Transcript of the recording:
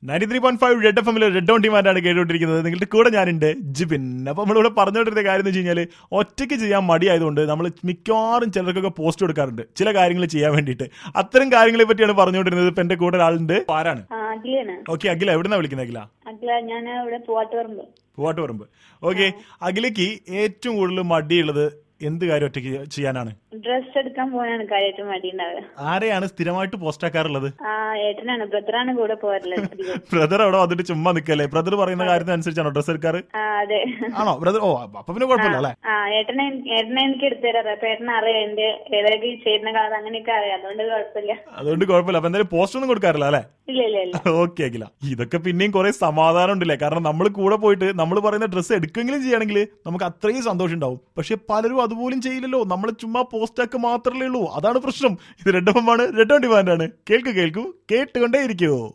Ninety three point five red F എമ്മിൽ red on ടീമാരാണ് കേട്ടുകൊണ്ടിരിക്കുന്നത് നിങ്ങളുടെ കൂടെ ഞാനുണ്ട് ജിബിൻ അപ്പൊ നമ്മളിവിടെ പറഞ്ഞുകൊണ്ടിരുന്ന കാര്യം എന്ന് വെച്ച് കഴിഞ്ഞാൽ ഒറ്റയ്ക്ക് ചെയ്യാൻ മടിയായതുകൊണ്ട് നമ്മൾ മിക്കവാറും ചിലർക്കൊക്കെ പോസ്റ്റ് കൊടുക്കാറുണ്ട് ചില കാര്യങ്ങൾ ചെയ്യാൻ വേണ്ടിയിട്ട് അത്തരം കാര്യങ്ങളെ പറ്റിയാണ് പറഞ്ഞുകൊണ്ടിരുന്നത് ഇപ്പൊ എന്റെ കൂടെ ഒരാളുണ്ട് ഇപ്പൊ ആരാണ് ആ അഖിലാണ് ഓക്കെ അഖില എവിടുന്നാ വിളിക്കുന്നത് അഖില അഖില ഞാൻ ഇവിടെ പൂവാട്ടുപറമ്പ് പൂവാട്ടുപറമ്പ് ഓക്കെ അഖിലയ്ക്ക് ഏറ്റവും കൂടുതൽ മടിയുള്ളത് എന്ത് കാര്യം ഒറ്റയ്ക്ക് ചെയ്യാനാണ് ഡ്രസ് എടുക്കാൻ പോകാനാണ് കാര്യമായിട്ട് മടിയുണ്ടാവുക ആരെയാണ് സ്ഥിരമായിട്ട് പോസ്റ്റ് ആക്കാറുള്ളത് ആ ഏട്ടനാണ് ബ്രദറാണ് കൂടെ പോകാറുള്ളത് അധികം. ബ്രദർ അവിടെ വന്നിട്ട് ചുമ്മാ നിൽക്കല്ലേ ബ്രദർ പറയുന്ന കാര്യത്തിനനുസരിച്ചാണോ ഡ്രസ് എടുക്കാറ് ആ അതെ ആണോ ബ്രദർ ഓ അപ്പൊ പിന്നെ കുഴപ്പമില്ല അല്ലേ ആ ഏട്ടനെ എൻ- ഏട്ടനെ എനിക്ക് എടുത്തു തരാറ് അപ്പൊ ഏട്ടനെ അറിയാം എന്റെ ഏതൊക്കെ ചേരുന്ന കളർ അങ്ങനെയൊക്കെ അറിയാം അതുകൊണ്ട് കുഴപ്പമില്ല അതുകൊണ്ട് കുഴപ്പമില്ല അപ്പൊ എന്തായാലും പോസ്റ്റ് ഒന്നും കൊടുക്കാറില്ല അല്ലേ ഇല്ല ഇല്ല ഇല്ല ഓക്കെ അഖില ഇതൊക്കെ പിന്നെയും കുറെ സമാധാനം ഉണ്ടല്ലേ കാരണം നമ്മൾ കൂടെ പോയിട്ട് നമ്മൾ പറയുന്ന ഡ്രസ്സ് എടുക്കെങ്കിലും ചെയ്യണമെങ്കിൽ നമുക്ക് അത്രയും സന്തോഷം ഉണ്ടാവും പക്ഷെ പലരും അതുപോലും ചെയ്യില്ലല്ലോ നമ്മൾ ചുമ്മാ പോസ്റ്റ് ആക്ക് മാത്രമേ ഉള്ളൂ അതാണ് പ്രശ്നം ഇത് റെഡ് ആണ് റെഡ് ഓൺ ഡിമാൻഡ് ആണ് കേൾക്കൂ കേൾക്കൂ കേട്ടുകൊണ്ടേ ഇരിക്കുവോ